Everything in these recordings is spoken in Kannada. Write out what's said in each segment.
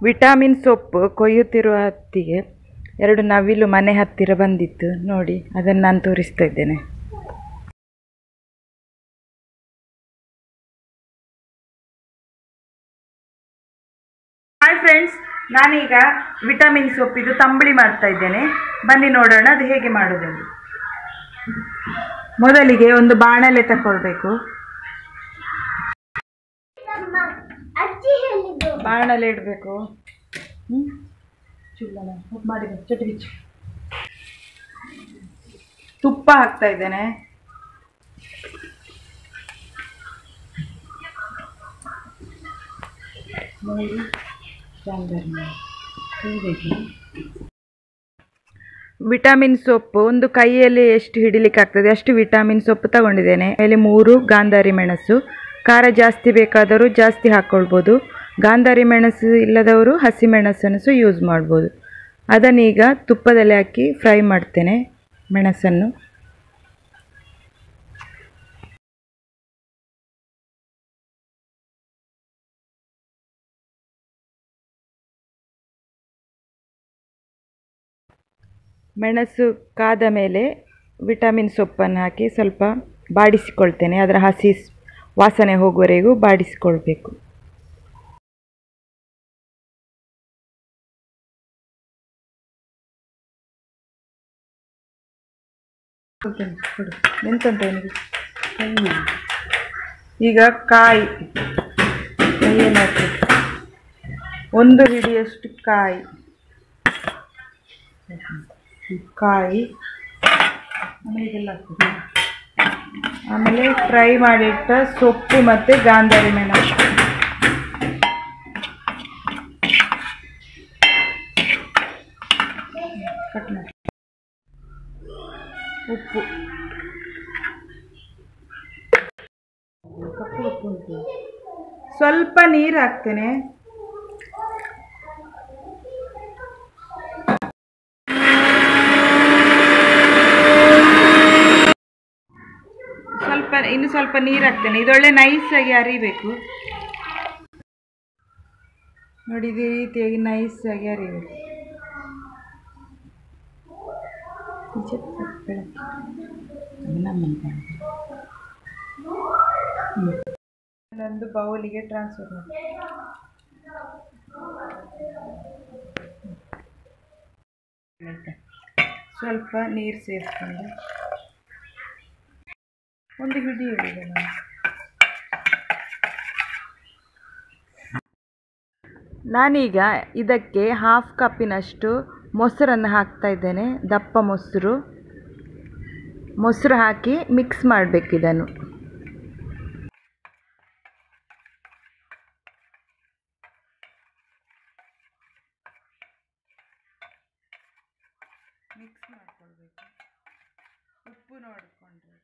ವಿಟಾಮಿನ್ ಸೊಪ್ಪು ಕೊಯ್ಯುತ್ತಿರುವ ಹೊತ್ತಿಗೆ ಎರಡು ನವಿಲು ಮನೆ ಹತ್ತಿರ ಬಂದಿತ್ತು ನೋಡಿ ಅದನ್ನು ನಾನು ತೋರಿಸ್ತಾ ಇದ್ದೇನೆ ಹಾಯ್ ಫ್ರೆಂಡ್ಸ್ ನಾನೀಗ ವಿಟಮಿನ್ ಸೊಪ್ಪಿದು ತಂಬಳಿ ಮಾಡ್ತಾ ಇದ್ದೇನೆ ಬನ್ನಿ ನೋಡೋಣ ಅದು ಹೇಗೆ ಮಾಡೋದೆಂದು ಮೊದಲಿಗೆ ಒಂದು ಬಾಣಲೆ ತಗೊಳ್ಬೇಕು ಅಜ್ಜಿ ಹೇಳಿದ್ದು ಬಾಣಲೆ ಇಡಬೇಕು ಚುಲ್ಲನ ಮಾಡಿ ಚಟಿ ಬಿಚ್ಚು ತುಪ್ಪ ಹಾಕ್ತಾ ಇದ್ದೇನೆ ಮೂರು ಜಾಂಬರ್ನ ಹೀಗೆ. ವಿಟಮಿನ್ ಸೊಪ್ಪು ಒಂದು ಕೈಯಲ್ಲಿ ಎಷ್ಟು ಹಿಡಿಲಿಕ್ಕೆ ಆಗ್ತದೆ ಅಷ್ಟು ವಿಟಮಿನ್ ಸೊಪ್ಪು ತಗೊಂಡಿದ್ದೇನೆ ಮೇಲೆ ಮೂರು ಗಾಂಧಾರಿ ಮೆಣಸು ಖಾರ ಜಾಸ್ತಿ ಬೇಕಾದರೂ ಜಾಸ್ತಿ ಹಾಕ್ಕೊಳ್ಬೋದು ಗಾಂಧಾರಿ ಮೆಣಸು ಇಲ್ಲದವರು ಹಸಿ ಮೆಣಸನ್ನು ಸಹ ಯೂಸ್ ಮಾಡ್ಬೋದು ಅದನ್ನೀಗ ತುಪ್ಪದಲ್ಲಿ ಹಾಕಿ ಫ್ರೈ ಮಾಡ್ತೇನೆ ಮೆಣಸನ್ನು ಮೆಣಸು ಕಾದ ಮೇಲೆ ವಿಟಮಿನ್ ಸೊಪ್ಪನ್ನು ಹಾಕಿ ಸ್ವಲ್ಪ ಬಾಡಿಸಿಕೊಳ್ತೇನೆ ಅದರ ಹಸಿ ಸ್- ವಾಸನೆ ಹೋಗುವವರೆಗೂ ಬಾಡಿಸಿಕೊಳ್ಬೇಕು ಎಂತಂತ ಇವನಿಗೆ? ಕೈ. ಈಗ ಕಾಯಿ ಕೈಯಲ್ಲಿ ಹಾಕ್ಬೇಕು. ಒಂದು ಹಿಡಿಯಷ್ಟು ಕಾಯಿ ಕಾಯಿ ಆಮೇಲೆ ಇದೆಲ್ಲ ಹಾಕ್ಬೇಕು. ಆಮೇಲೆ ಫ್ರೈ ಮಾಡಿಟ್ಟ ಸೊಪ್ಪು ಮತ್ತು ಗಾಂಧಾರಿ ಮೆಣಸು ಕಟ್ ಮಾಡಿ ಉಪ್ಪು ಕಪ್ಪು ಉಪ್ಪು ಉಂಟು ಸ್ವಲ್ಪ ನೀರು ಹಾಕ್ತೇನೆ ಸ್ವಲ್ಪ ಇನ್ನು ಸ್ವಲ್ಪ ನೀರು ಹಾಕ್ತೇನೆ ಇದೊಳ್ಳೆ ನೈಸಾಗಿ ಅರಿಬೇಕು ನೋಡಿ ಇದೇ ರೀತಿಯಾಗಿ ನೈಸಾಗಿ ಅರಿಬೇಕು ಈಚೆ ಬೆಳಗ್ಗೆ. ಅದು ನಮ್ಮನೆ ಕಾಣುತ್ತೆ. ಹ್ಮ್. ಇನ್ನೊಂದು ಬೌಲಿಗೆ ಟ್ರಾನ್ಸ್ಫರ್ ಮಾಡಿ ಆಯ್ತಾ? ಸ್ವಲ್ಪ ನೀರು ಸೇರಿಸ್ಕೊಂಡು ಒಂದು ಹಿಡಿ ಹಿಡಿದೆ ನಾನು ನಾನೀಗ ಇದಕ್ಕೆ ಹಾಫ್ ಕಪ್ಪಿನಷ್ಟು ಮೊಸರನ್ನು ಹಾಕ್ತಾ ಇದ್ದೇನೆ ದಪ್ಪ ಮೊಸರು ಮೊಸರು ಹಾಕಿ ಮಿಕ್ಸ್ ಮಾಡಬೇಕು ಇದನ್ನು ಮಿಕ್ಸ್ ಮಾಡ್ಕೊಳ್ಬೇಕು ಉಪ್ಪು ನೋಡಿಕೊಂಡ್ರೆ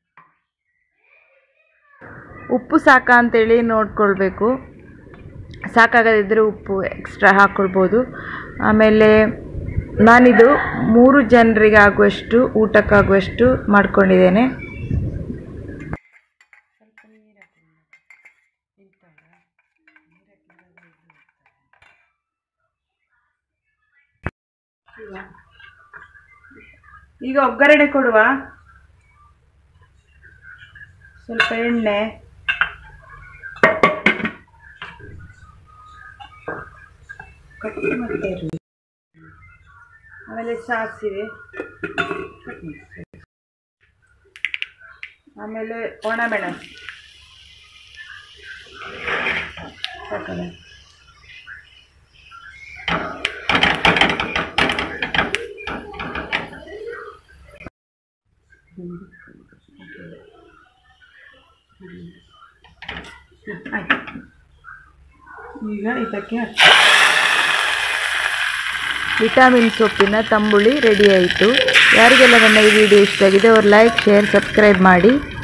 ಉಪ್ಪು ಸಾಕಾ ಅಂತೇಳಿ ನೋಡ್ಕೊಳ್ಬೇಕು ಸಾಕಾಗದಿದ್ದರೆ ಉಪ್ಪು ಎಕ್ಸ್ಟ್ರಾ ಹಾಕ್ಕೊಳ್ಬೋದು ಆಮೇಲೆ ನಾನಿದು ಮೂರು ಜನರಿಗೆ ಆಗುವಷ್ಟು ಊಟಕ್ಕಾಗುವಷ್ಟು ಮಾಡ್ಕೊಂಡಿದ್ದೇನೆ ಈಗ ಒಗ್ಗರಣೆ ಕೊಡುವ ಸ್ವಲ್ಪ ಎಣ್ಣೆ ಕಟ್ ಮಾಡ್ತಾ ಇರು. ಆಮೇಲೆ ಸಾಸಿವೆ ಕಟ್ ಮಾಡಿ. ಆಮೇಲೆ ಒಣಮೆಣಸು ಸಾಕಲ್ಲ ಆಯ್ತು ಈಗ ಇದಕ್ಕೆ ಹಾಕಿ ವಿಟಾಮಿನ್ ಸೊಪ್ಪಿನ ತಂಬುಳಿ ರೆಡಿ ಆಯಿತು ಯಾರಿಗೆಲ್ಲ ನನ್ನ ಈ ವಿಡಿಯೋ ಇಷ್ಟ ಆಗಿದೆ ಅವ್ರು ಲೈಕ್ ಶೇರ್ ಸಬ್ಸ್ಕ್ರೈಬ್ ಮಾಡಿ